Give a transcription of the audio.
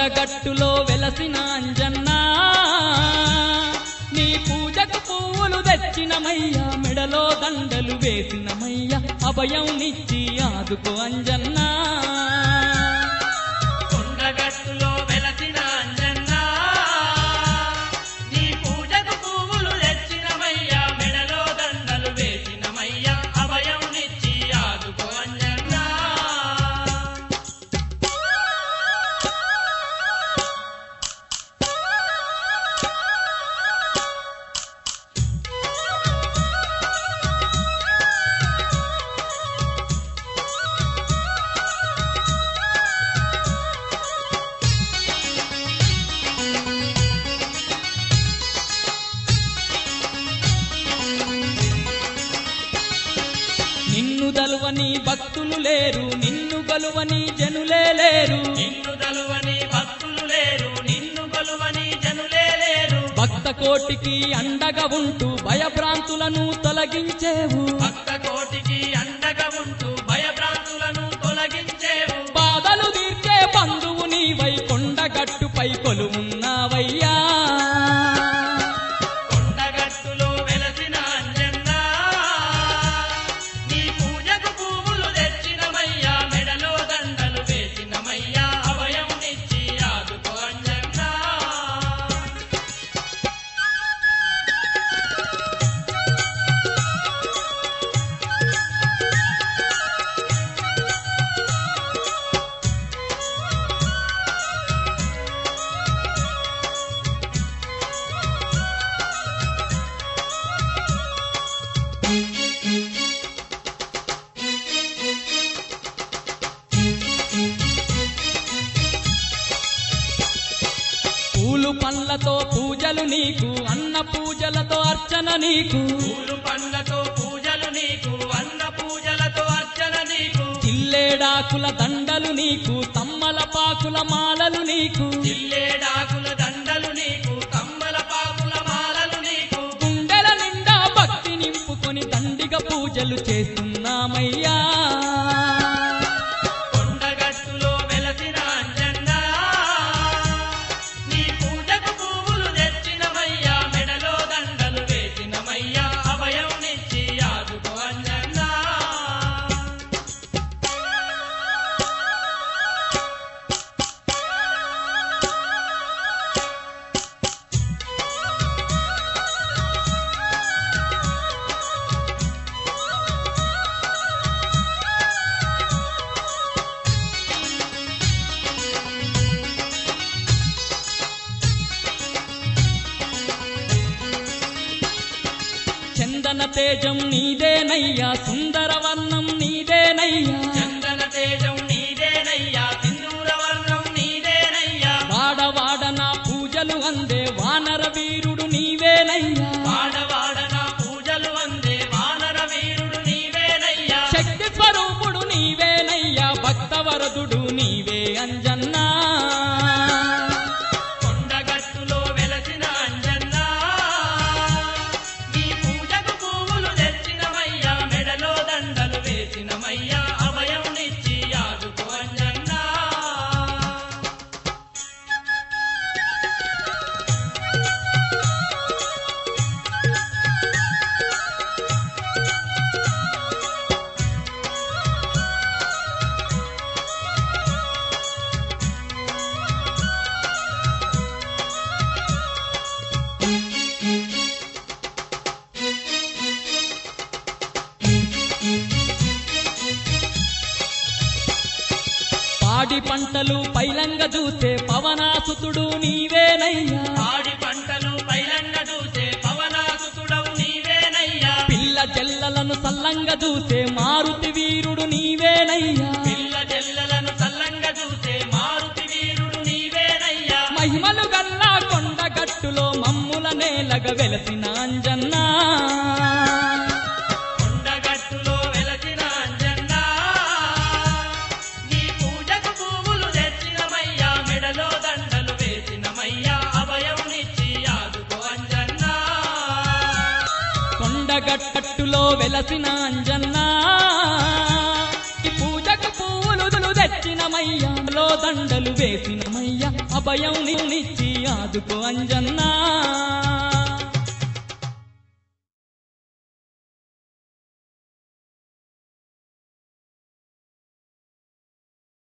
కొండగట్టులో వెలసిన అంజన్నా నీ పూజకు పువ్వులు తెచ్చినమయ్యా మెడలో దండలు వేసినమయ్యా అభయం నిచ్చి ఆదుకో అంజన్నా కొండగట్టులో వెలసిన అంజన్నా నీ పూజకు పువ్వులు తెచ్చినమయ్యా మెడలో దండలు వేసినమయ్యా అభయం నిచ్చి ఆదుకో అంజన్నా నిన్ను దలువని భక్తులు లేరు నిన్ను గలువని జనులే లేరు నిన్ను దలువని భక్తులు లేరు నిన్ను కొలువని జనులే లేరు భక్త కోటికి అండగా ఉంటూ భయభ్రాంతులను తొలగించేవు భక్త కోటికి అండగా ఉంటూ భయభ్రాంతులను తొలగించేవు బాధలు తీర్చే బంధువు నీవై కొండగట్టుపై కొలువున్నావయ్యా కొండగట్టులో వెలసిన అంజన్నా నీ పూజకు పువ్వులు తెచ్చినమయ్యా మెడలో దండలు వేసినమయ్యా అభయం నిచ్చి ఆదుకో అంజన్నా పూలు పండ్లతో పూజలు నీకు అన్న పూజలతో అర్చన నీకు పూలు పండ్లతో పూజలు నీకు అన్న పూజలతో అర్చన నీకు చిల్లేడాకుల దండలు నీకు తమ్మల పాకుల మాలలు నీకు జిల్లేడాకుల దండలు నీకు కమ్మల పాకుల మాలలు నీకు గుండెల నిండా భక్తి నింపుకొని దండిగా పూజలు చేస్తున్నామయ్యా కొండగట్టులో వెలసిన అంజన్నా నీ పూజకు పువ్వులు తెచ్చినమయ్యా మెడలో దండలు వేసినమయ్యా అభయం నిచ్చి ఆదుకో అంజన్నా చందన తేజం నీదేనయ్యా సుందర వర్ణం నీదేనయ్యా చందన తేజం నీదేనయ్యా సింధూర వర్ణం నీదేనయ్యా వాడవాడ నా పూజలు అందే వానర వీరుడు నీవేనయ్యా వాడవాడ నా పూజలు అందే వానర వీరుడు నీవేనయ్యా శక్తి స్వరూపుడు నీవేనయ్యా భక్తవరదుడు నీవే అంజన్నా కొండగట్టులో వెలసిన అంజన్నా నీ పూజకు పువ్వులు తెచ్చినమయ్యా మెడలో దండలు వేసినమయ్యా అభయం నిచ్చి ఆదుకో అంజన్నా పాడి పంటలు పైలంగ చూసే పవనాసుతుడు నీవేనయ్యా పాడి పంటలు పైలంగ చూసే పవనాసుతుడవు నీవేనయ్యా పిల్ల చెల్లలను సల్లంగా చూసే మారుతి వీరుడు నీవేనయ్యా పిల్ల జల్లలను సల్లంగ చూసే మారుతి వీరుడు నీవేనయ్యా మహిమలు గల్లా కొండ గట్టులో మమ్ముల నేలగ వెలసిన అంజన్నా కొండగట్టులో వెలసిన అంజన్నా నీ పూజకు పువ్వులు తెచ్చినమయ్యా మెడలో దండలు వేసినమయ్యా అభయం నిచ్చి ఆదుకో అంజన్నా కొండగట్టులో వెలసిన అంజన్నా ఈ పూజకు పూలు తెచ్చినమయ్యా మెడలో దండలు వేసినమయ్య అభయం నిచ్చి ఆదుకో అంజన్నా